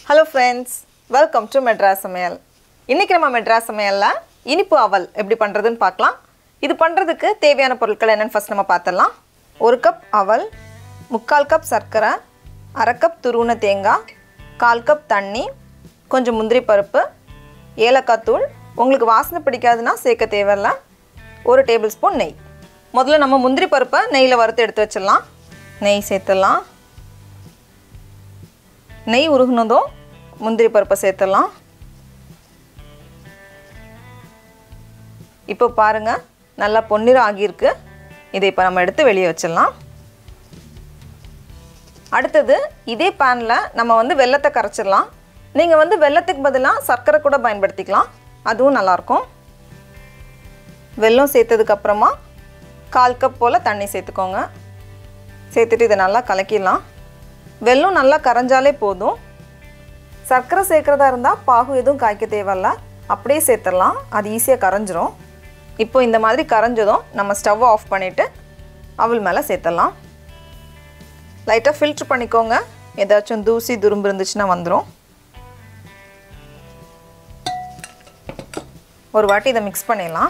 hello friends welcome to Madras சமையல் இன்றைக்கி நம்ம மெட்ராஸ் சமையலில் இனிப்பு அவல் எப்படி பண்ணுறதுன்னு பார்க்கலாம் இது பண்ணுறதுக்கு தேவையான பொருட்கள் என்னென்னு ஃபஸ்ட் நம்ம பார்த்துடலாம் ஒரு கப் அவல் முக்கால் கப் சர்க்கரை அரை கப் துருவின தேங்காய் கால் கப் தண்ணி கொஞ்சம் முந்திரி பருப்பு ஏலக்காய் தூள் உங்களுக்கு வாசனை பிடிக்காதுன்னா சேர்க்க தேவையில்ல ஒரு டேபிள் ஸ்பூன் நெய் முதல்ல நம்ம முந்திரி பருப்பை நெய்யில் வறுத்து எடுத்து வச்சிடலாம் நெய் சேர்த்துடலாம் நெய் உருகுனதும் முந்திரி பருப்பை சேர்த்துடலாம் இப்போ பாருங்கள் நல்லா பொன்னிறம் ஆகியிருக்கு இதை இப்போ நம்ம எடுத்து வெளியே வச்சிடலாம் அடுத்தது இதே பேனில் நம்ம வந்து வெள்ளத்தை கரைச்சிடலாம் நீங்கள் வந்து வெள்ளத்துக்கு பதிலாக சர்க்கரை கூட பயன்படுத்திக்கலாம் அதுவும் நல்லாயிருக்கும் வெல்லம் சேர்த்ததுக்கப்புறமா கால் கப் போல் தண்ணி சேர்த்துக்கோங்க சேர்த்துட்டு இதை நல்லா கலக்கிடலாம் வெல்லம் நல்லா கரைஞ்சாலே போதும் சர்க்கரை சேர்க்குறதா இருந்தால் பாகு எதுவும் காய்க்க தேவையில்ல அப்படியே சேர்த்துடலாம் அது ஈஸியாக கரைஞ்சிரும் இப்போ இந்த மாதிரி கரைஞ்சதும் நம்ம ஸ்டவ்வை ஆஃப் பண்ணிவிட்டு அவள் மேலே சேர்த்துடலாம் லைட்டாக ஃபில்ட்ரு பண்ணிக்கோங்க ஏதாச்சும் தூசி துரும்பு இருந்துச்சுன்னா வந்துடும் ஒரு வாட்டி இதை மிக்ஸ் பண்ணிடலாம்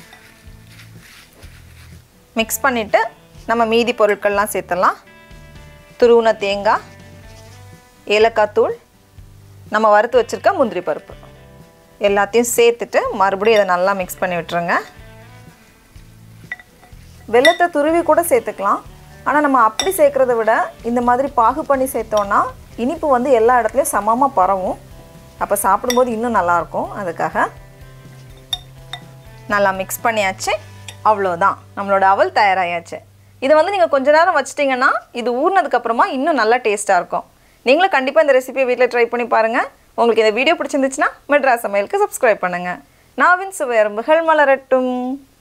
மிக்ஸ் பண்ணிவிட்டு நம்ம மீதி பொருட்கள்லாம் சேர்த்துடலாம் துருவின தேங்காய் ஏலக்காய் தூள் நம்ம வறுத்து வச்சுருக்க முந்திரி பருப்பு எல்லாத்தையும் சேர்த்துட்டு மறுபடியும் இதை நல்லா மிக்ஸ் பண்ணி விட்டுருங்க வெள்ளத்தை துருவி கூட சேர்த்துக்கலாம் ஆனால் நம்ம அப்படி சேர்க்குறத விட இந்த மாதிரி பாகு பண்ணி சேர்த்தோன்னா இனிப்பு வந்து எல்லா இடத்துலையும் சமமாக பரவும் அப்போ சாப்பிடும்போது இன்னும் நல்லாயிருக்கும் அதுக்காக நல்லா மிக்ஸ் பண்ணியாச்சு அவ்வளோதான் நம்மளோட அவல் தயாராகியாச்சு இதை வந்து நீங்கள் கொஞ்ச நேரம் வச்சிட்டிங்கன்னா இது ஊறினதுக்கப்புறமா இன்னும் நல்லா டேஸ்ட்டாக இருக்கும் நீங்களும் கண்டிப்பாக இந்த ரெசிபியை வீட்டில் ட்ரை பண்ணி பாருங்கள் உங்களுக்கு இந்த வீடியோ பிடிச்சிருந்துச்சுன்னா மெட்ராஸ் சமையலுக்கு சப்ஸ்கிரைப் பண்ணுங்கள் நாவின் சுவையரும்புகள் மலரட்டும்